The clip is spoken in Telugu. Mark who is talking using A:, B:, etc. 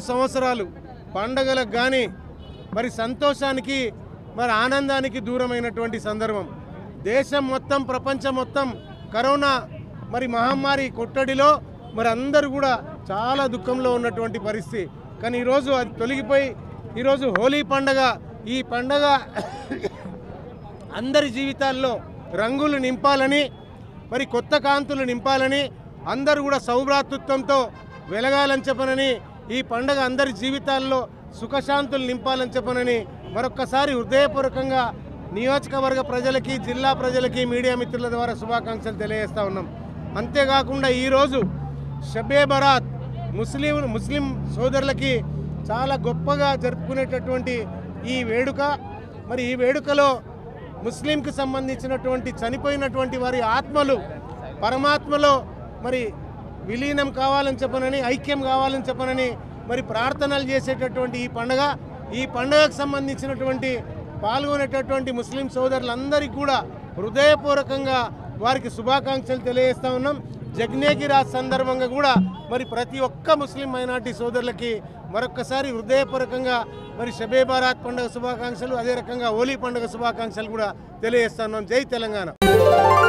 A: సంవత్సరాలు పండగలకు కానీ మరి సంతోషానికి మరి ఆనందానికి దూరమైనటువంటి సందర్భం దేశం మొత్తం ప్రపంచం మొత్తం కరోనా మరి మహమ్మారి కొట్టడిలో మరి అందరూ కూడా చాలా దుఃఖంలో ఉన్నటువంటి పరిస్థితి కానీ ఈరోజు అది తొలగిపోయి ఈరోజు హోలీ పండగ ఈ పండగ అందరి జీవితాల్లో రంగులు నింపాలని మరి కొత్త కాంతులు నింపాలని అందరూ కూడా సౌభ్రాతృత్వంతో వెలగాలని చెప్పనని ఈ పండగ అందరి జీవితాల్లో సుఖశాంతులు నింపాలని చెప్పనని మరొక్కసారి హృదయపూర్వకంగా నియోజకవర్గ ప్రజలకి జిల్లా ప్రజలకి మీడియా మిత్రుల ద్వారా శుభాకాంక్షలు తెలియజేస్తా ఉన్నాం అంతేకాకుండా ఈరోజు షబే బరాత్ ముస్లిం ముస్లిం సోదరులకి చాలా గొప్పగా జరుపుకునేటటువంటి ఈ వేడుక మరి ఈ వేడుకలో ముస్లింకి సంబంధించినటువంటి చనిపోయినటువంటి వారి ఆత్మలు పరమాత్మలో మరి విలీనం కావాలని చెప్పనని ఐక్యం కావాలని చెప్పనని మరి ప్రార్థనలు చేసేటటువంటి ఈ పండగ ఈ పండగకు సంబంధించినటువంటి పాల్గొనేటటువంటి ముస్లిం సోదరులందరికీ కూడా హృదయపూర్వకంగా వారికి శుభాకాంక్షలు తెలియజేస్తా ఉన్నాం జగ్నేకి రాజ్ సందర్భంగా కూడా మరి ప్రతి ఒక్క ముస్లిం మైనార్టీ సోదరులకి మరొక్కసారి హృదయపూర్వకంగా మరి షబే బారాత్ పండుగ శుభాకాంక్షలు అదే రకంగా హోలీ పండుగ శుభాకాంక్షలు కూడా తెలియజేస్తున్నాం జై తెలంగాణ